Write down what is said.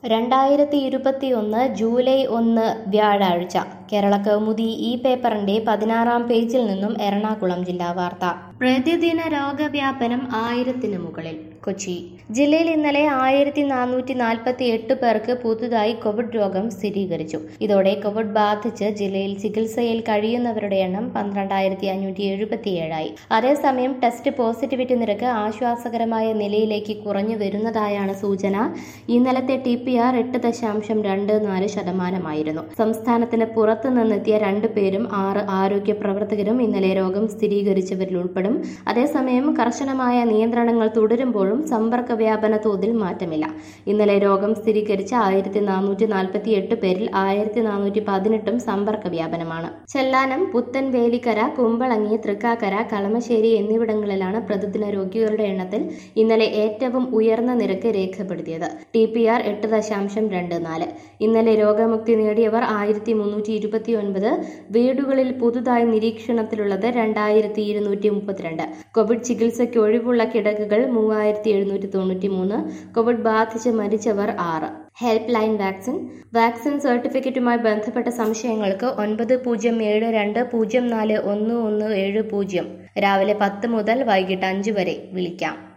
രണ്ടായിരത്തി ഇരുപത്തിയൊന്ന് ജൂലൈ ഒന്ന് വ്യാഴാഴ്ച കേരള കൗമുദി ഈ പേപ്പറിന്റെ പതിനാറാം പേജിൽ നിന്നും എറണാകുളം ജില്ലാ വാർത്ത പ്രതിദിന രോഗവ്യാപനം ആയിരത്തിന് മുകളിൽ കൊച്ചി ജില്ലയിൽ ഇന്നലെ ആയിരത്തി നാനൂറ്റി നാൽപ്പത്തി എട്ട് പേർക്ക് പുതുതായി കോവിഡ് രോഗം സ്ഥിരീകരിച്ചു ഇതോടെ കോവിഡ് ബാധിച്ച് ജില്ലയിൽ ചികിത്സയിൽ കഴിയുന്നവരുടെ എണ്ണം പന്ത്രണ്ടായിരത്തി അഞ്ഞൂറ്റി എഴുപത്തിയേഴായി അതേസമയം ടെസ്റ്റ് പോസിറ്റിവിറ്റി നിരക്ക് ആശ്വാസകരമായ നിലയിലേക്ക് കുറഞ്ഞു വരുന്നതായാണ് സൂചന ഇന്നലത്തെ ടി പി ആർ എട്ട് ദശാംശം രണ്ട് നാല് ശതമാനമായിരുന്നു സംസ്ഥാനത്തിന് പുറത്തു നിന്നെത്തിയ രണ്ടു പേരും ആറ് ആരോഗ്യ പ്രവർത്തകരും ഇന്നലെ രോഗം സ്ഥിരീകരിച്ചവരിൽ ഉൾപ്പെടും അതേസമയം കർശനമായ നിയന്ത്രണങ്ങൾ തുടരുമ്പോഴും സമ്പർക്ക വ്യാപന തോതിൽ മാറ്റമില്ല ഇന്നലെ രോഗം സ്ഥിരീകരിച്ച ആയിരത്തി നാനൂറ്റി നാൽപ്പത്തി എട്ട് പേരിൽ ആയിരത്തി നാനൂറ്റി പതിനെട്ടും സമ്പർക്ക വ്യാപനമാണ് ചെല്ലാനം പുത്തൻവേലിക്കര കുമ്പളങ്ങി തൃക്കാക്കര കളമശ്ശേരി എന്നിവിടങ്ങളിലാണ് പ്രതിദിന രോഗികളുടെ എണ്ണത്തിൽ ഇന്നലെ ഏറ്റവും ഉയർന്ന നിരക്ക് രേഖപ്പെടുത്തിയത് ടി പി ആർ എട്ട് ദശാംശം രണ്ട് നാല് ഇന്നലെ രോഗമുക്തി നേടിയവർ ആയിരത്തി മുന്നൂറ്റി ഇരുപത്തി ഒൻപത് വീടുകളിൽ പുതുതായി നിരീക്ഷണത്തിലുള്ളത് രണ്ടായിരത്തി ഇരുന്നൂറ്റി മുപ്പത്തിരണ്ട് കോവിഡ് ചികിത്സയ്ക്ക് ഒഴിവുള്ള കിടക്കുകൾ മൂവായിരത്തി എഴുന്നൂറ്റി തൊണ്ണൂറ്റി മൂന്ന് കോവിഡ് ബാധിച്ച് മരിച്ചവർ ആറ് ഹെൽപ്പ് ലൈൻ വാക്സിൻ വാക്സിൻ സർട്ടിഫിക്കറ്റുമായി ബന്ധപ്പെട്ട സംശയങ്ങൾക്ക് ഒൻപത് പൂജ്യം ഏഴ് രണ്ട് പൂജ്യം നാല് ഒന്ന് ഒന്ന് ഏഴ് പൂജ്യം രാവിലെ പത്ത് മുതൽ വൈകിട്ട് അഞ്ച് വരെ വിളിക്കാം